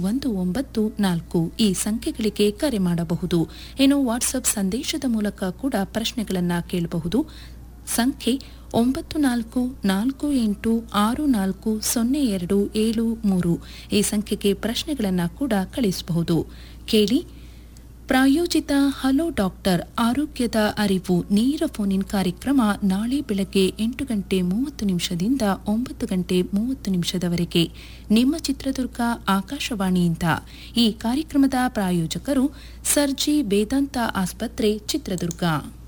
ಒಂದು ಒಂಬತ್ತು ನಾಲ್ಕು ಈ ಸಂಖ್ಯೆಗಳಿಗೆ ಕರೆ ಮಾಡಬಹುದು ಇನ್ನು ವಾಟ್ಸಪ್ ಸಂದೇಶದ ಮೂಲಕ ಕೂಡ ಪ್ರಶ್ನೆಗಳನ್ನು ಕೇಳಬಹುದು ಸಂಖ್ಯೆ ಒಂಬತ್ತು ನಾಲ್ಕು ನಾಲ್ಕು ಎಂಟು ಆರು ನಾಲ್ಕು ಸೊನ್ನೆ ಎರಡು ಏಳು ಮೂರು ಈ ಸಂಖ್ಯೆಗೆ ಪ್ರಶ್ನೆಗಳನ್ನು ಕೂಡ ಕಳಿಸಬಹುದು ಕೇಳಿ ಪ್ರಾಯೋಜಿತ ಹಲೋ ಡಾಕ್ಟರ್ ಆರೋಗ್ಯದ ಅರಿವು ನೇರ ಫೋನಿನ್ ಕಾರ್ಯಕ್ರಮ ನಾಳೆ ಬೆಳಗ್ಗೆ ಎಂಟು ಗಂಟೆ ಮೂವತ್ತು ನಿಮಿಷದಿಂದ ಒಂಬತ್ತು ಗಂಟೆ ಮೂವತ್ತು ನಿಮಿಷದವರೆಗೆ ನಿಮ್ಮ ಚಿತ್ರದುರ್ಗ ಆಕಾಶವಾಣಿಯಿಂದ ಈ ಕಾರ್ಯಕ್ರಮದ ಪ್ರಾಯೋಜಕರು ಸರ್ಜಿ ವೇದಾಂತ ಆಸ್ಪತ್ರೆ ಚಿತ್ರದುರ್ಗ